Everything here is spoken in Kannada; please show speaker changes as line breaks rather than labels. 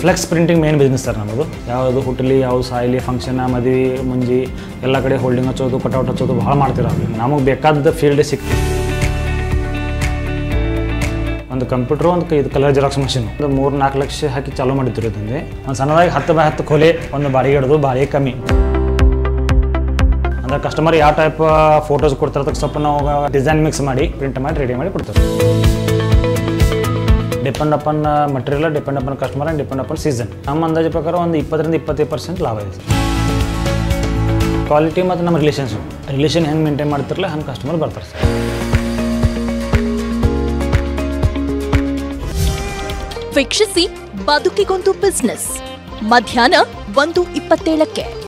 flex printing main business sir ನಮ್ಮದು ಯಾವುದು ಹುಟ್ಟಲಿ ಯಾವುದು ಸಾಯಲಿ ಫಂಕ್ಷನ್ ಮದುವೆ ಮುಂಜಿ ಎಲ್ಲ ಕಡೆ ಹೋಲ್ಡಿಂಗ್ ಹಚ್ಚೋದು ಕಟೌಟ್ ಹಚ್ಚೋದು ಭಾಳ ಮಾಡ್ತಿರೋದು ನಮಗೆ ಬೇಕಾದ ಫೀಲ್ಡ್ ಸಿಕ್ತಿ ಒಂದು ಕಂಪ್ಯೂಟ್ರ್ ಒಂದು ಇದು ಕಲರ್ ಜೆರಾಕ್ಸ್ ಮಷಿನ್ ಒಂದು ಮೂರು ನಾಲ್ಕು ಲಕ್ಷ ಹಾಕಿ ಚಾಲೂ ಮಾಡಿದ್ರು ಇದೊಂದು ಒಂದು ಸಣ್ಣದಾಗಿ ಹತ್ತು ಬೈ ಹತ್ತು ಕೊಲೆ ಒಂದು ಬಾಡಿಗೆ ಹಿಡಿದು ಬಾಡಿಗೆ ಕಮ್ಮಿ ಅಂದ್ರೆ ಕಸ್ಟಮರ್ ಯಾವ ಟೈಪ್ ಫೋಟೋಸ್ ಕೊಡ್ತಾರೆ ಅದಕ್ಕೆ ಸ್ವಲ್ಪ ನಾವು ಡಿಸೈನ್ ಮಿಕ್ಸ್ ಮಾಡಿ ಪ್ರಿಂಟ್ ಮಾಡಿ ರೆಡಿ ಮಾಡಿ ಕೊಡ್ತಾರೆ depend upon material depend upon customer and depend upon season ನಮ್ಮ ಅಂದಾಜು ಪ್ರಕಾರ ಒಂದು ಇಪ್ಪತ್ತರಿಂದ ಇಪ್ಪತ್ತೈದು ಪರ್ಸೆಂಟ್ ಲಾಭ ಇದೆ ಸರ್ ಕ್ವಾಲಿಟಿ ಮತ್ತು ನಮ್ಮ ರಿಲೇಷನ್ಸ್ ರಿಲೇಷನ್ ಹೆಂಗೆ ಮೇಂಟೈನ್ ಮಾಡ್ತಿರಲ್ಲ ಹಂಗೆ ಕಸ್ಟಮರ್ ಬರ್ತಾರೆ ಸರ್
ವೀಕ್ಷಿಸಿ ಬದುಕಿಗೊಂದು ಬಿಸ್ನೆಸ್ ಮಧ್ಯಾಹ್ನ ಒಂದು ಇಪ್ಪತ್ತೇಳಕ್ಕೆ